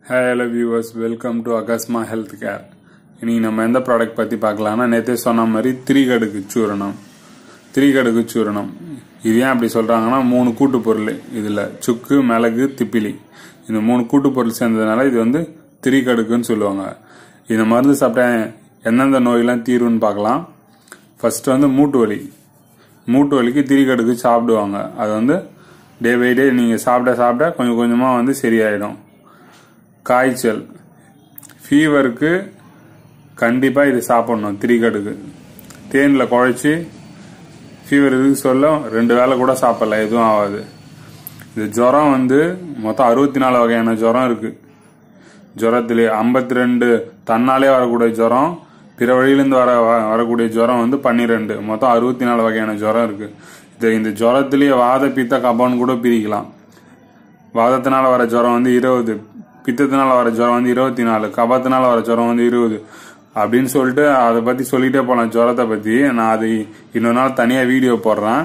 hello viewers welcome to Agasma health care இன்னைக்கு நம்ம எந்த ப்ராடக்ட் பற்றி பார்க்கலாம்னா நேற்றே சொன்ன மாதிரி திரிகடுக்கு சூரணம் திரிகடுக்கு சூரணம் இது ஏன் அப்படி சொல்கிறாங்கன்னா மூணு கூட்டு பொருள் இதில் சுக்கு மிளகு திப்பிலி இந்த மூணு கூட்டு பொருள் சேர்ந்ததுனால இது வந்து திரிகடுக்குன்னு சொல்லுவாங்க இந்த மருந்து சாப்பிட்டா எந்தெந்த நோயெல்லாம் தீரும்னு பார்க்கலாம் ஃபர்ஸ்ட் வந்து மூட்டு வலி மூட்டு வலிக்கு திரிகடுக்கு சாப்பிடுவாங்க அது வந்து டே பை டே நீங்கள் சாப்பிட சாப்பிட கொஞ்சம் கொஞ்சமாக வந்து சரியாயிடும் காய்ச்சல் ஃபீவருக்கு கண்டிப்பாக இது சாப்பிடணும் திரிகடுக்கு தேனில் குழச்சி ஃபீவர் இதுக்கு சொல்ல ரெண்டு வேளை கூட சாப்பிடலாம் எதுவும் ஆகாது இந்த ஜுரம் வந்து மொத்தம் அறுபத்தி நாலு வகையான ஜுரம் இருக்கு ஜுரத்திலே ஐம்பத்தி ரெண்டு தன்னாலே வரக்கூடிய ஜுரம் பிற வழியிலேருந்து வர வ- வரக்கூடிய ஜுரம் வந்து பன்னிரெண்டு மொத்தம் அறுபத்தி நாலு வகையான ஜுரம் இருக்கு இது இந்த ஜுரத்திலேயே வாத பித்த கபான்னு கூட பிரிக்கலாம் வாதத்தினால வர ஜுரம் வந்து இருபது பித்தத்தினால வர ஜுரம் வந்து இருபத்தி நாலு கபத்தினால வர ஜுரம் வந்து இருபது அப்படின்னு சொல்லிட்டு அதை பத்தி சொல்லிட்டே போலாம் ஜுரத்தை பத்தி நான் அது இன்னொரு நாள் தனியா வீடியோ போடுறேன்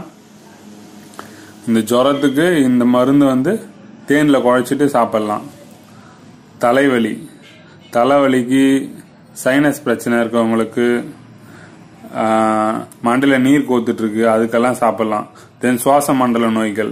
இந்த ஜுரத்துக்கு இந்த மருந்து வந்து தேன்ல குழைச்சிட்டு சாப்பிடலாம் தலைவலி தலைவலிக்கு சைனஸ் பிரச்சனை இருக்கவங்களுக்கு ஆஹ், மண்டல நீர் கோத்துட்டு இருக்கு அதுக்கெல்லாம் சாப்பிடலாம் தென் சுவாச மண்டல நோய்கள்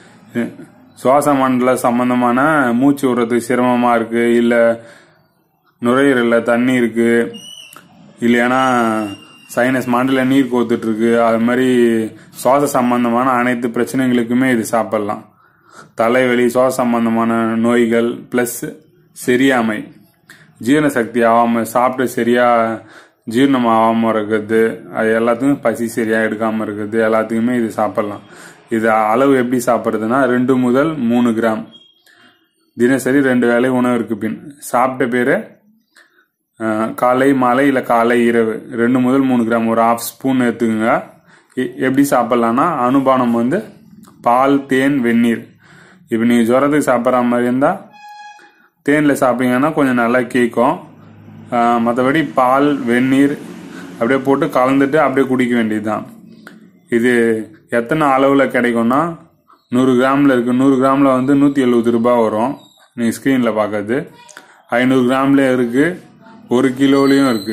சுவாச மண்டல சம்பந்தமான மூச்சு விடுறதுக்கு சிரமமா இருக்கு இல்ல நுரையீரல்ல தண்ணி இருக்கு இல்லையானா சைனஸ் மண்டல நீர் கோத்துட்டு இருக்கு அது மாதிரி சுவாச சம்பந்தமான அனைத்து பிரச்சனைகளுக்குமே இது சாப்பிடலாம் தலைவலி சுவாச சம்பந்தமான நோய்கள் பிளஸ் சரியாமை ஜீரண சக்தி ஆகாம சாப்பிட்டு சரியா ஜீரணம் ஆகாம இருக்கிறது அது எல்லாத்துக்கும் பசி சரியா எடுக்காம இருக்கிறது எல்லாத்துக்குமே இது சாப்பிடலாம் இது அளவு எப்படி சாப்பிட்றதுன்னா ரெண்டு முதல் மூணு கிராம் தினசரி ரெண்டு வேளை உணவிற்கு பின் சாப்பிட்ட பேரு அஹ், காலை மாலை இல்லை காலை இரவு ரெண்டு முதல் மூணு கிராம் ஒரு ஹாஃப் ஸ்பூன் எடுத்துக்கோங்க எ- எப்படி சாப்பிட்லான்னா அனுபானம் வந்து பால் தேன் வெந்நீர் இப்போ நீங்கள் ஜுரத்துக்கு சாப்பிட்ற மாதிரி இருந்தால் தேனில் சாப்பிட்டீங்கன்னா கொஞ்சம் நல்லா கேட்கும் மற்றபடி பால் வெந்நீர் அப்படியே போட்டு கலந்துட்டு அப்படியே குடிக்க வேண்டியதுதான் இது எத்தனை அளவில் கிடைக்கும்னா நூறு கிராமில் இருக்கு நூறு கிராமில் வந்து நூற்றி எழுபது ரூபாய் வரும் நீங்கள் ஸ்க்ரீனில் பார்க்கறது ஐநூறு கிராம்லேயும் இருக்கு ஒரு கிலோலையும் இருக்கு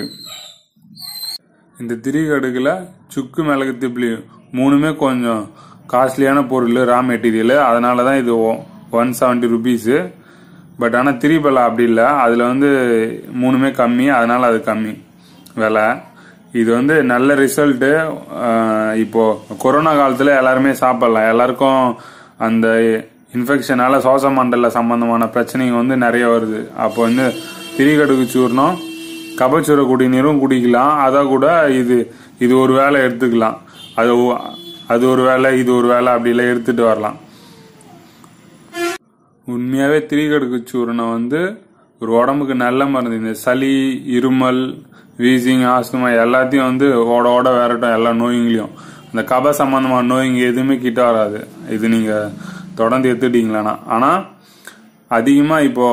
இந்த திரிகடுக்கில் சுக்கு மிளகு திப்ளி மூணுமே கொஞ்சம் காஸ்ட்லியான பொருள் ரா மெட்டீரியல் அதனால தான் இது ஒன் செவன்ட்டி ருபீஸு பட் ஆனால் திரிபலா அப்படி இல்லை அதில் வந்து மூணுமே கம்மி அதனால அது கம்மி விலை இது வந்து நல்ல ரிசல்ட்டு இப்போ கொரோனா காலத்தில் எல்லாருமே சாப்பிடலாம் எல்லாருக்கும் அந்த இன்ஃபெக்ஷனால சுவாச மண்டல சம்பந்தமான பிரச்சனைங்க வந்து நிறைய வருது அப்போ வந்து திரிகடுக்கு சூர்ணம் கபச்சுர குடிநீரும் குடிக்கலாம் அதை கூட இது இது ஒரு வேளை எடுத்துக்கலாம் அது ஒ- அது ஒரு வேளை இது ஒரு வேளை அப்படிலாம் எடுத்துட்டு வரலாம் உண்மையாவே திரிகடுக்கு சூரணம் வந்து ஒரு உடம்புக்கு நல்ல மருந்து இந்த சளி இருமல் வீசிங் ஆஸ்துமா எல்லாத்தையும் வந்து ஓட ஓட விரட்டும் எல்லா நோய்களையும் அந்த கப சம்பந்தமான நோய்ங்க எதுவுமே கிட்ட வராது இது நீங்க தொடர்ந்து எடுத்துட்டீங்களானா ஆனா அதிகமா இப்போ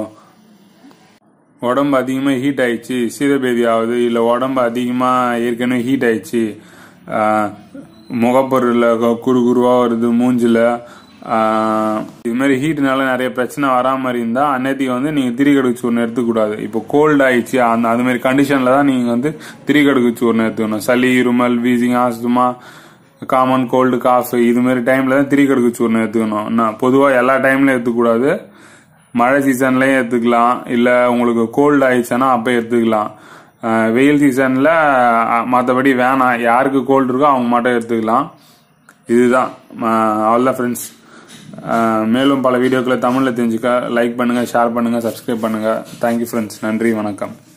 உடம்பு அதிகமாக ஹீட் ஆயிடுச்சு சீதபேதி ஆகுது இல்லை உடம்பு அதிகமாக ஏற்கனவே ஹீட் ஆயிடுச்சு ஆஹ் முகப்பொருளில் குறுகுருவாக வருது மூஞ்சில் இது மாதிரி ஹீட்னால நிறைய பிரச்சனை வரா மாதிரி இருந்தால் அன்னைக்கு வந்து நீங்கள் திரிகடுக்கு சூர்ணம் எடுத்துக்கூடாது இப்போ கோல்டு ஆயிடுச்சு அந்த அது மாதிரி கண்டிஷனில் தான் நீங்கள் வந்து திரிகடுக்கு சூர்ணம் எடுத்துக்கணும் சளி இருமல் wheezing asthma common cold cough இது மாதிரி டைமில் தான் திரிகடுக்கு சூர்ணம் எடுத்துக்கணும் நான் பொதுவாக எல்லா டைம்லையும் எடுத்துக்கூடாது மழை சீசன்லயும் எடுத்துக்கலாம் இல்ல உங்களுக்கு கோல்டு ஆயிடுச்சுன்னா அப்ப எடுத்துக்கலாம் அஹ் வெயில் சீசன்ல மற்றபடி வேணாம் யாருக்கு கோல்டு இருக்கோ அவங்க மட்டும் எடுத்துக்கலாம் இதுதான் அஹ் அவ்வளவுதான் ஃப்ரெண்ட்ஸ் மேலும் பல வீடியோக்களை தமிழ்ல தெரிஞ்சுக்க லைக் பண்ணுங்க ஷேர் பண்ணுங்க சப்ஸ்கிரைப் பண்ணுங்க தேங்க்யூ ஃப்ரெண்ட்ஸ் நன்றி வணக்கம்